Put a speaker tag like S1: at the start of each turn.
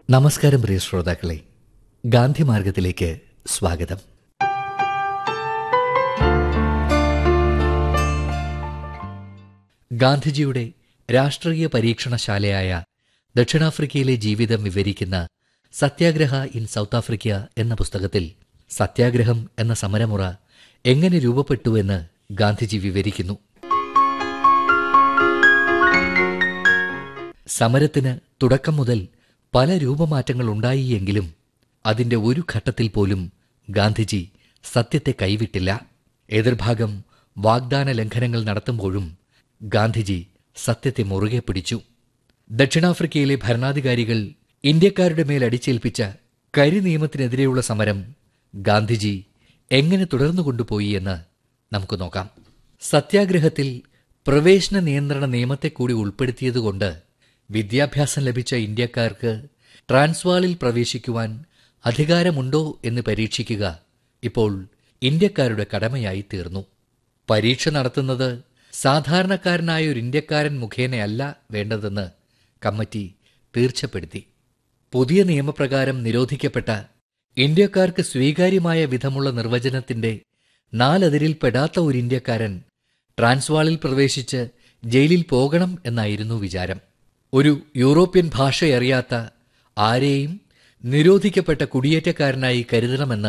S1: നമസ്കാരം പ്രിയ ശ്രോതാക്കളെ ഗാന്ധി മാർഗത്തിലേക്ക് സ്വാഗതം ഗാന്ധിജിയുടെ രാഷ്ട്രീയ പരീക്ഷണശാലയായ ദക്ഷിണാഫ്രിക്കയിലെ ജീവിതം വിവരിക്കുന്ന സത്യാഗ്രഹ ഇൻ സൗത്ത് ആഫ്രിക്ക എന്ന പുസ്തകത്തിൽ സത്യാഗ്രഹം എന്ന സമരമുറ എങ്ങനെ രൂപപ്പെട്ടുവെന്ന് ഗാന്ധിജി വിവരിക്കുന്നു സമരത്തിന് തുടക്കം മുതൽ പല രൂപമാറ്റങ്ങൾ ഉണ്ടായി എങ്കിലും അതിന്റെ ഒരു ഘട്ടത്തിൽ പോലും ഗാന്ധിജി സത്യത്തെ കൈവിട്ടില്ല എതിർഭാഗം വാഗ്ദാന ലംഘനങ്ങൾ നടത്തുമ്പോഴും ഗാന്ധിജി സത്യത്തെ മുറുകെ പിടിച്ചു ദക്ഷിണാഫ്രിക്കയിലെ ഭരണാധികാരികൾ ഇന്ത്യക്കാരുടെ മേൽ അടിച്ചേൽപ്പിച്ച കരി നിയമത്തിനെതിരെയുള്ള സമരം ഗാന്ധിജി എങ്ങനെ തുടർന്നു കൊണ്ടുപോയി എന്ന് നമുക്ക് നോക്കാം സത്യാഗ്രഹത്തിൽ പ്രവേശന നിയന്ത്രണ നിയമത്തെ കൂടി ഉൾപ്പെടുത്തിയതുകൊണ്ട് വിദ്യാഭ്യാസം ലഭിച്ച ഇന്ത്യക്കാർക്ക് ട്രാൻസ്വാളിൽ പ്രവേശിക്കുവാൻ അധികാരമുണ്ടോ എന്ന് പരീക്ഷിക്കുക ഇപ്പോൾ ഇന്ത്യക്കാരുടെ കടമയായി തീർന്നു പരീക്ഷ നടത്തുന്നത് സാധാരണക്കാരനായ ഒരു ഇന്ത്യക്കാരൻ മുഖേനയല്ല വേണ്ടതെന്ന് കമ്മിറ്റി തീർച്ചപ്പെടുത്തി പുതിയ നിയമപ്രകാരം നിരോധിക്കപ്പെട്ട ഇന്ത്യക്കാർക്ക് സ്വീകാര്യമായ വിധമുള്ള നിർവചനത്തിന്റെ നാലതിരിൽ പെടാത്ത ഒരു ഇന്ത്യക്കാരൻ ട്രാൻസ്വാളിൽ പ്രവേശിച്ച് ജയിലിൽ പോകണം എന്നായിരുന്നു വിചാരം ഒരു യൂറോപ്യൻ ഭാഷയറിയാത്ത ആരെയും നിരോധിക്കപ്പെട്ട കുടിയേറ്റക്കാരനായി കരുതണമെന്ന്